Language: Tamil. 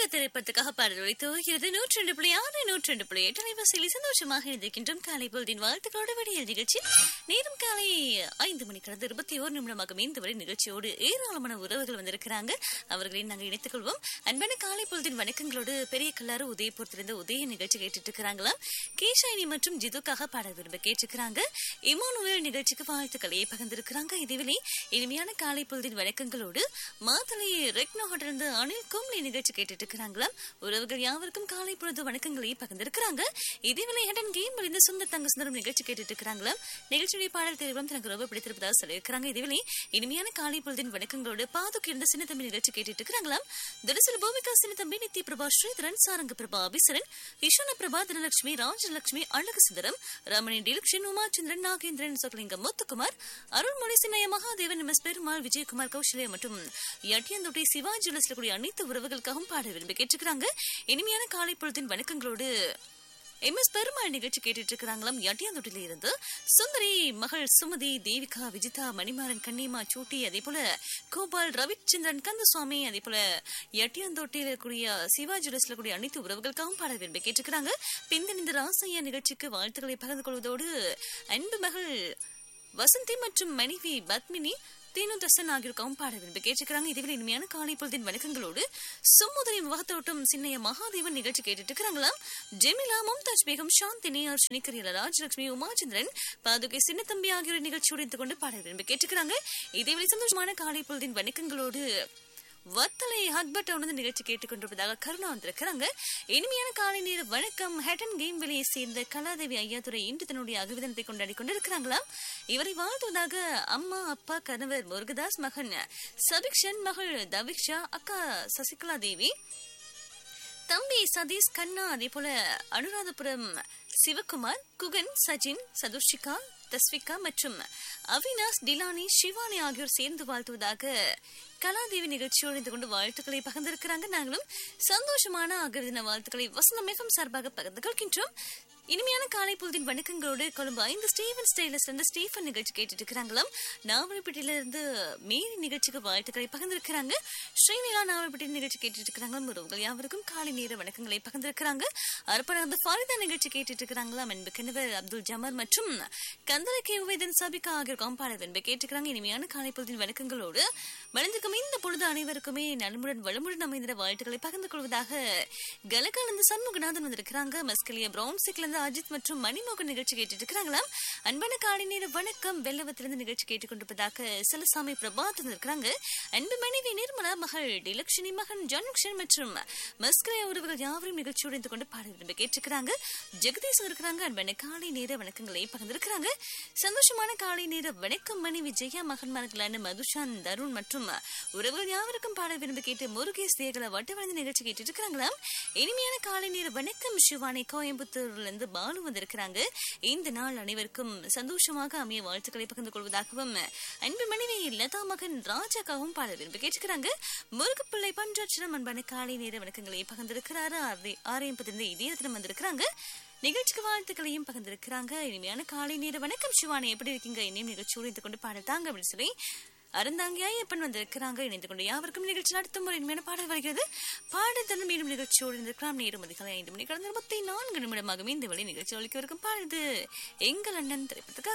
திரைப்படத்துக்காக பாடல் ஒழித்து நூற்றி ரெண்டு புள்ளி ஆறு நூற்றி ரெண்டு புள்ளி எட்டு அலைவரிசையில் சந்தோஷமாக இருக்கின்றோம் காலை பொழுதின் வாழ்த்துக்களோடு விடியல் நிகழ்ச்சி நேரம் காலை ஐந்து மணி கடந்து இருபத்தி ஓரு நிமிடமாக இந்த வரை நிகழ்ச்சியோடு ஏராளமான உறவுகள் வந்திருக்கிறாங்க அவர்களை நாங்கள் இணைத்துக் கொள்வோம் அன்பான காலை பொழுதின் வணக்கங்களோடு பெரிய கல்லாறு உதயபுரத்திலிருந்து உதய நிகழ்ச்சி கேட்டுட்டு இருக்கிறாங்களாம் கேஷாயினி மற்றும் ஜிதுக்காக பாடல் விரும்ப கேட்டிருக்கிறாங்க இமானுவேல் நிகழ்ச்சிக்கு வாழ்த்துக்களை பகிர்ந்திருக்கிறாங்க இதுவிலே இனிமையான காலை பொழுதின் வணக்கங்களோடு மாத்தலை ரெக்னோஹட்டிலிருந்து அனில் கும்லி நிகழ்ச்சி கேட்டுட்டு இருக்கிறாங்களாம் உறவுகள் யாவருக்கும் காலை பொழுது வணக்கங்களை பகிர்ந்திருக்கிறாங்க இதேவேளை ஹெடன் கேம் விழுந்து சுந்தர் தங்க சுந்தரம் நிகழ்ச்சி கேட்டுட்டு இருக்கிறாங்களாம் நிகழ்ச்சியுடைய பாடல் தெரிவிலும் தனக்கு ரொம்ப பிடித்திருப்பதாக சொல்லியிருக்கிறாங்க இதுவேளை இனிமையான காலை பொழுதின் வணக்கங்களோடு பாதுக்கு இருந்த சின்ன தம்பி நிகழ்ச்சி கேட்டுட்டு இருக்கிறாங்களாம் தினசரி பூமிகா சின்ன தம்பி நித்தி பிரபா ஸ்ரீதரன் சாரங்க பிரபா அபிசரன் ஈஷான பிரபா தனலட்சுமி ராஜலட்சுமி அழகு சுந்தரம் ரமணி டிலக்ஷன் உமாச்சந்திரன் நாகேந்திரன் சொக்கலிங்கம் முத்துக்குமார் அருள்மொழி சின்னைய மகாதேவன் எம் எஸ் பெருமாள் விஜயகுமார் கௌசல்யா மற்றும் எட்டியந்தோட்டை சிவாஜி கூடிய அனைத்து உறவுகளுக்காகவும் பாட விரும்பி கேட்டிருக்கிறாங்க இனிமையான காலை பொழுதின் வணக்கங்களோடு எம் எஸ் பெருமாள் நிகழ்ச்சி கேட்டுட்டு இருக்கிறாங்களாம் எட்டியாந்தொட்டில இருந்து சுந்தரி மகள் சுமதி தேவிகா விஜிதா மணிமாறன் கண்ணிமா சூட்டி அதே போல கோபால் ரவிச்சந்திரன் கந்தசுவாமி அதே போல எட்டியாந்தோட்டியில் இருக்கக்கூடிய சிவாஜி ட்ரெஸ்ல கூடிய அனைத்து உறவுகளுக்காகவும் பாட விரும்பி கேட்டிருக்கிறாங்க பிந்தணிந்த ராசையா நிகழ்ச்சிக்கு வாழ்த்துக்களை பகிர்ந்து கொள்வதோடு அன்பு மகள் வசந்தி மற்றும் மனைவி பத்மினி தீனு தசன் ஆகியோருக்காகவும் பாட விரும்பி கேட்டிருக்கிறாங்க இதுவில் இனிமையான காலை பொழுதின் வணக்கங்களோடு சும்முதரி முகத்தோட்டம் சின்னைய மகாதேவன் நிகழ்ச்சி கேட்டுட்டு இருக்கிறாங்களாம் ஜெமிலா மும்தாஜ் பேகம் சாந்தினி அர்ஷினி கரியல ராஜலட்சுமி உமாச்சந்திரன் பாதுகை சின்னத்தம்பி ஆகியோர் நிகழ்ச்சியோடு இருந்து கொண்டு பாட விரும்பி கேட்டிருக்கிறாங்க இதேவேளை சந்தோஷமான காலை பொழுதின் வணக்கங்களோடு வத்தலை ஹக்பட் வந்து நிகழ்ச்சி கேட்டுக்கொண்டிருப்பதாக கருணா வந்திருக்கிறாங்க இனிமையான காலை நேர வணக்கம் ஹேட்டன் கேம் வெளியை சேர்ந்த கலாதேவி ஐயாதுரை இன்று தன்னுடைய அகவிதனத்தை கொண்டாடி கொண்டிருக்கிறாங்களாம் இவரை வாழ்த்துவதாக அம்மா அப்பா கணவர் முருகதாஸ் மகன் சபிக்ஷன் மகள் தவிக்ஷா அக்கா சசிகலா தேவி தம்பி சதீஷ் கண்ணா அதே போல அனுராதபுரம் சிவகுமார் குகன் சஜின் சதுர்ஷிகா தஸ்விகா மற்றும் அவினாஷ் டிலானி சிவானி ஆகியோர் சேர்ந்து வாழ்த்துவதாக கலாதேவி நிகழ்ச்சியோடு இருந்து கொண்டு வாழ்த்துக்களை பகிர்ந்திருக்கிறாங்க நாங்களும் சந்தோஷமான அகர்தின வாழ்த்துக்களை வசந்தம் எஃப்எம் சார்பாக பகிர்ந்து கொள்கின்றோம் இனிமையான காலை பொழுதின் வணக்கங்களோடு கொழும்பு ஐந்து ஸ்டீவன் ஸ்டைலஸ் இருந்து ஸ்டீஃபன் நிகழ்ச்சி கேட்டுட்டு இருக்கிறாங்களாம் நாவல்பட்டியில இருந்து மேரி நிகழ்ச்சிக்கு வாழ்த்துக்களை பகிர்ந்திருக்கிறாங்க ஸ்ரீநிலா நாவல்பட்டி நிகழ்ச்சி கேட்டுட்டு இருக்கிறாங்க உறவுகள் யாவருக்கும் காலை நேர வணக்கங்களை பகிர்ந்திருக்கிறாங்க அர்ப்பண வந்து ஃபாரிதா நிகழ்ச்சி கேட்டுட்டு இருக்கிறாங்களாம் என்பு கிணவர் அப்துல் ஜமர் மற்றும் கந்தலை கே உவேதன் சபிகா ஆகியோருக்கும் பாட வென்பை கேட்டுக்கிறாங்க இனிமையான காலை பொழுதின் வணக்கங்களோடு வளர்ந்திருக்கும் இந்த பொழுது அனைவருக்குமே நலமுடன் வளமுடன் அமைந்த வாழ்த்துக்களை பகிர்ந்து கொள்வதாக கலகானந்த சண்முகநாதன் வந்திருக்கிறாங்க மஸ்கலியா பிரவுன் சிக்ல இருந்து அஜித் மற்றும் மணிமோகன் நிகழ்ச்சி கேட்டுட்டு இருக்கிறாங்களாம் அன்பான காலை நேர வணக்கம் வெள்ளவத்திலிருந்து நிகழ்ச்சி கேட்டுக்கொண்டிருப்பதாக சிலசாமி பிரபாத் இருக்கிறாங்க அன்பு மனைவி நிர்மலா மகள் டிலக்ஷனி மகன் ஜன்க்ஷன் மற்றும் மஸ்கலியா உறவுகள் யாவரும் நிகழ்ச்சியோடு இருந்து கொண்டு பாட விரும்பி கேட்டிருக்கிறாங்க ஜெகதீஷ் இருக்கிறாங்க அன்பான காலை நேர வணக்கங்களை பகிர்ந்திருக்கிறாங்க சந்தோஷமான காலை நேர வணக்கம் மனைவி ஜெயா மகன்மார்களான மதுஷான் தருண் மற்றும் உறவுகள் யாவருக்கும் பாட விரும்பி கேட்டு முருகேஷ் தேகல வட்டவழந்து நிகழ்ச்சி கேட்டுட்டு இருக்கிறாங்களாம் இனிமையான காலை நேர வணக்கம் சிவானி கோயம்புத்தூர்ல இருந்து பாலு வந்திருக்கிறாங்க இந்த நாள் அனைவருக்கும் சந்தோஷமாக அமைய வாழ்த்துக்களை பகிர்ந்து கொள்வதாகவும் அன்பு மனைவி லதா மகன் ராஜாக்காகவும் பாட விரும்பி கேட்டுக்கிறாங்க முருகப்பிள்ளை பஞ்சாட்சிரம் அன்பான காலை நேர வணக்கங்களை பகிர்ந்திருக்கிறாரு ஆரையும் பதிர்ந்து இதே தினம் வந்திருக்கிறாங்க நிகழ்ச்சிக்கு வாழ்த்துக்களையும் பகிர்ந்திருக்கிறாங்க இனிமையான காலை நேர வணக்கம் சிவானி எப்படி இருக்கீங்க என்னையும் நிகழ்ச்சியோடு இருந்து கொண்டு பாடல் தாங்க அப்படின்னு சொல்லி அறந்தாங்கியாய் எப்பன் வந்திருக்கிறாங்க இணைந்து கொண்டு யாவருக்கும் நிகழ்ச்சி நடத்தும் ஒரு இனிமையான பாடல் வருகிறது பாடல் தன்னும் மீண்டும் நிகழ்ச்சியோடு இருந்திருக்கலாம் நேரம் அதிகாலை ஐந்து மணி கடந்த இருபத்தி நான்கு நிமிடமாகவே இந்த வழி நிகழ்ச்சி ஒழிக்க இருக்கும் பாடுது எங்கள் அண்ணன் திரைப்படத்துக்கு